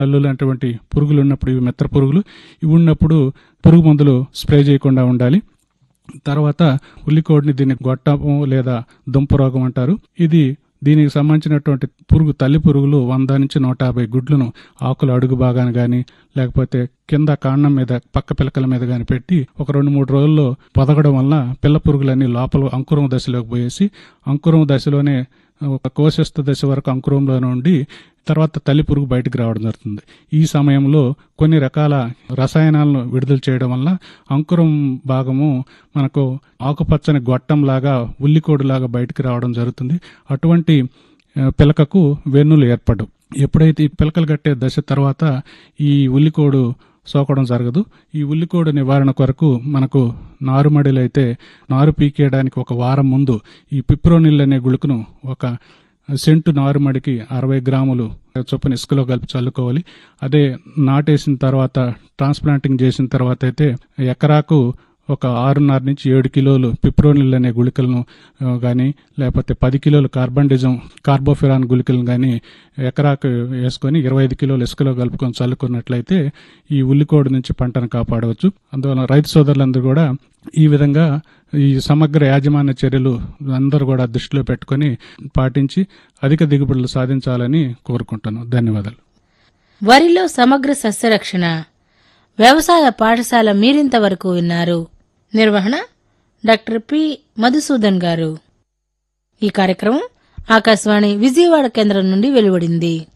అల్లు లాంటివంటి పురుగులు ఉన్నప్పుడు ఇవి మెత్త పురుగులు ఇవి ఉన్నప్పుడు పురుగు మందులు స్ప్రే చేయకుండా ఉండాలి తర్వాత ఉల్లికోడిని దీన్ని గొట్టము లేదా దుంప రోగం అంటారు ఇది దీనికి సంబంధించినటువంటి పురుగు తల్లి పురుగులు వంద నుంచి నూట యాభై గుడ్లను ఆకుల అడుగు భాగాన గాని లేకపోతే కింద కాండం మీద పక్క పిలకల మీద గాని పెట్టి ఒక రెండు మూడు రోజుల్లో పొదగడం వల్ల పిల్ల పురుగులన్నీ లోపల అంకురం దశలోకి పోయేసి అంకురం దశలోనే ఒక కోశస్థ దశ వరకు అంకురంలో నుండి తర్వాత తల్లి పురుగు బయటికి రావడం జరుగుతుంది ఈ సమయంలో కొన్ని రకాల రసాయనాలను విడుదల చేయడం వల్ల అంకురం భాగము మనకు ఆకుపచ్చని గొట్టం లాగా ఉల్లికోడు లాగా బయటికి రావడం జరుగుతుంది అటువంటి ఆ, పిలకకు వెన్నులు ఏర్పడవు ఎప్పుడైతే ఈ పిలకలు కట్టే దశ తర్వాత ఈ ఉల్లికోడు సోకడం జరగదు ఈ ఉల్లికోడు నివారణ కొరకు మనకు నారుమడిలో అయితే నారు పీకేయడానికి ఒక వారం ముందు ఈ పిప్రోనిల్ అనే గుళుకును ఒక సెంటు నారుమడికి అరవై గ్రాములు చొప్పున ఇసుకలో కలిపి చల్లుకోవాలి అదే నాటేసిన తర్వాత ట్రాన్స్ప్లాంటింగ్ చేసిన తర్వాత అయితే ఎకరాకు ఒక ఆరున్నర నుంచి ఏడు కిలోలు పిప్రోనిల్ అనే గుళికలను కానీ లేకపోతే పది కిలోలు కార్బండిజం కార్బోఫిరాన్ గుళికలను కానీ ఎకరాకు వేసుకొని ఇరవై ఐదు కిలోలు ఇసుకలో కలుపుకొని చల్లుకున్నట్లయితే ఈ ఉల్లికోడు నుంచి పంటను కాపాడవచ్చు అందువల్ల రైతు సోదరులందరూ కూడా ఈ విధంగా ఈ సమగ్ర యాజమాన్య చర్యలు అందరూ కూడా దృష్టిలో పెట్టుకొని పాటించి అధిక దిగుబడులు సాధించాలని కోరుకుంటున్నాను ధన్యవాదాలు వరిలో సమగ్ర సస్యరక్షణ వ్యవసాయ పాఠశాల మీరింతవరకు విన్నారు నిర్వహణ డాక్టర్ పి మధుసూదన్ గారు ఈ కార్యక్రమం ఆకాశవాణి విజయవాడ కేంద్రం నుండి వెలువడింది